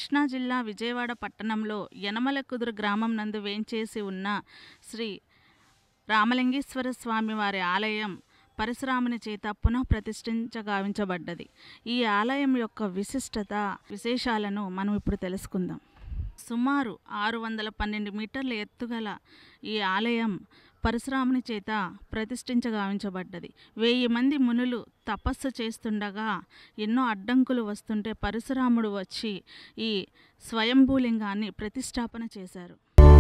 కృష్ణా జిల్లా విజయవాడ పట్టణంలో యనమల కుదురు గ్రామం నందు వేంచేసి ఉన్న శ్రీ రామలింగేశ్వర స్వామి వారి ఆలయం పరశురాముని చేత పునః ప్రతిష్ఠించగావించబడ్డది ఈ ఆలయం యొక్క విశిష్టత విశేషాలను మనం ఇప్పుడు తెలుసుకుందాం సుమారు ఆరు వందల పన్నెండు మీటర్ల ఎత్తుగల ఈ ఆలయం పరశురాముని చేత ప్రతిష్ఠించగావించబడ్డది వెయ్యి మంది మునులు తపస్సు చేస్తుండగా ఎన్నో అడ్డంకులు వస్తుంటే పరశురాముడు వచ్చి ఈ స్వయంభూలింగాన్ని ప్రతిష్టాపన చేశారు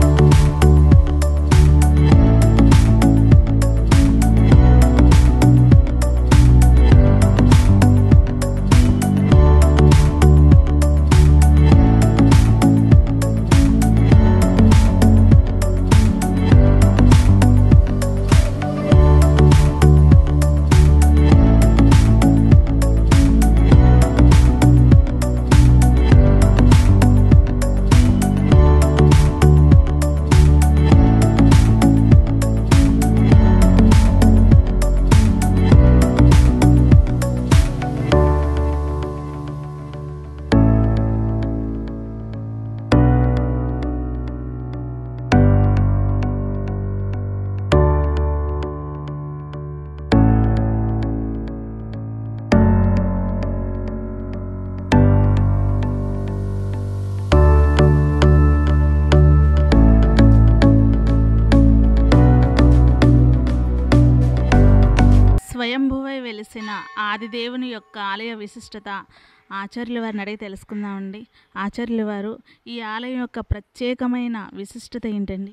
స్వయంభువై వెలిసిన ఆదిదేవుని యొక్క ఆలయ విశిష్టత ఆచార్యుల వారిని అడిగి తెలుసుకుందామండి ఆచార్యుల వారు ఈ ఆలయం యొక్క ప్రత్యేకమైన విశిష్టత ఏంటండి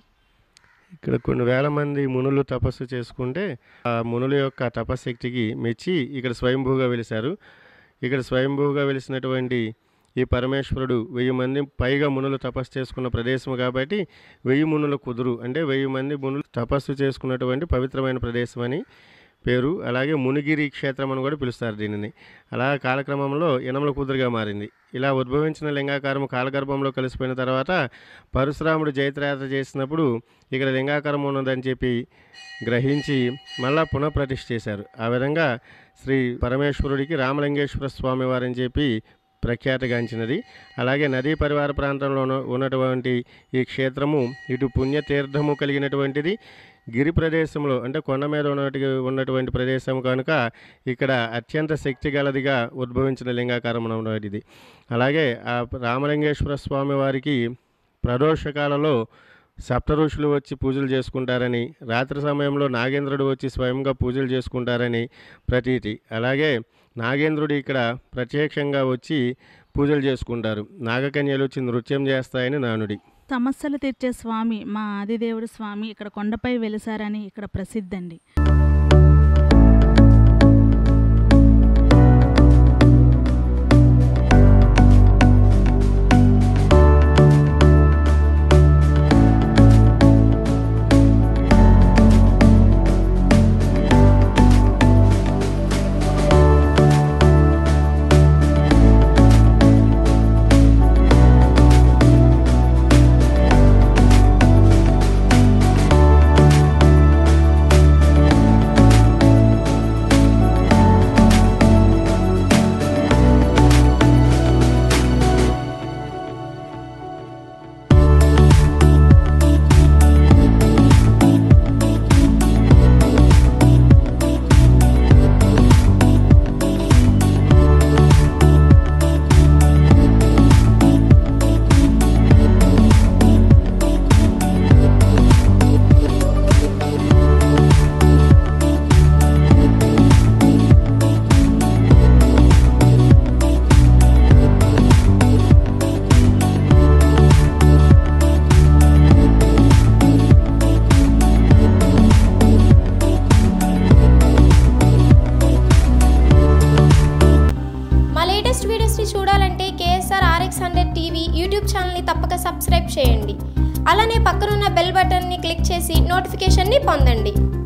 ఇక్కడ కొన్ని వేల మంది మునులు తపస్సు చేసుకుంటే ఆ మునుల యొక్క తపశక్తికి మెచ్చి ఇక్కడ స్వయంభూగా వెలిశారు ఇక్కడ స్వయంభూగా వెలిసినటువంటి ఈ పరమేశ్వరుడు వెయ్యి మంది పైగా మునులు తపస్సు చేసుకున్న ప్రదేశం కాబట్టి వెయ్యి మునుల కుదురు అంటే వెయ్యి మంది మునులు తపస్సు చేసుకున్నటువంటి పవిత్రమైన ప్రదేశం అని పేరు అలాగే మునిగిరి క్షేత్రం అని కూడా పిలుస్తారు దీనిని అలా కాలక్రమంలో యనమల కుదురుగా మారింది ఇలా ఉద్భవించిన లింగాకారం కాలగర్భంలో కలిసిపోయిన తర్వాత పరశురాముడు జైత్రయాత్ర చేసినప్పుడు ఇక్కడ లింగాకారం ఉన్నదని చెప్పి గ్రహించి మళ్ళా పునఃప్రతిష్ఠ చేశారు ఆ విధంగా శ్రీ పరమేశ్వరుడికి రామలింగేశ్వర స్వామి వారని చెప్పి ప్రఖ్యాతిగాంచినది అలాగే నదీ పరివార ప్రాంతంలో ఉన్న- ఉన్నటువంటి ఈ క్షేత్రము ఇటు పుణ్యతీర్థము కలిగినటువంటిది గిరి ప్రదేశంలో అంటే కొండ మీద ఉన్నటి ఉన్నటువంటి ప్రదేశం కనుక ఇక్కడ అత్యంత శక్తి గలదిగా ఉద్భవించిన లింగాకారం ఉన్నది అలాగే ఆ రామలింగేశ్వర స్వామి వారికి ప్రదోషకాలలో సప్త ఋషులు వచ్చి పూజలు చేసుకుంటారని రాత్రి సమయంలో నాగేంద్రుడు వచ్చి స్వయంగా పూజలు చేసుకుంటారని ప్రతీతి అలాగే నాగేంద్రుడు ఇక్కడ ప్రత్యక్షంగా వచ్చి పూజలు చేసుకుంటారు నాగకన్యలు వచ్చి నృత్యం చేస్తాయని నానుడి సమస్యలు తీర్చే స్వామి మా ఆదిదేవుడు స్వామి ఇక్కడ కొండపై వెలిసారని ఇక్కడ ప్రసిద్ధండి మా లేటెస్ట్ వీడియోస్ని చూడాలంటే KSR RX hundred TV YouTube ఛానల్ని తప్పక సబ్స్క్రైబ్ చేయండి అలానే పక్కనున్న బెల్ బటన్ని క్లిక్ చేసి నోటిఫికేషన్ని పొందండి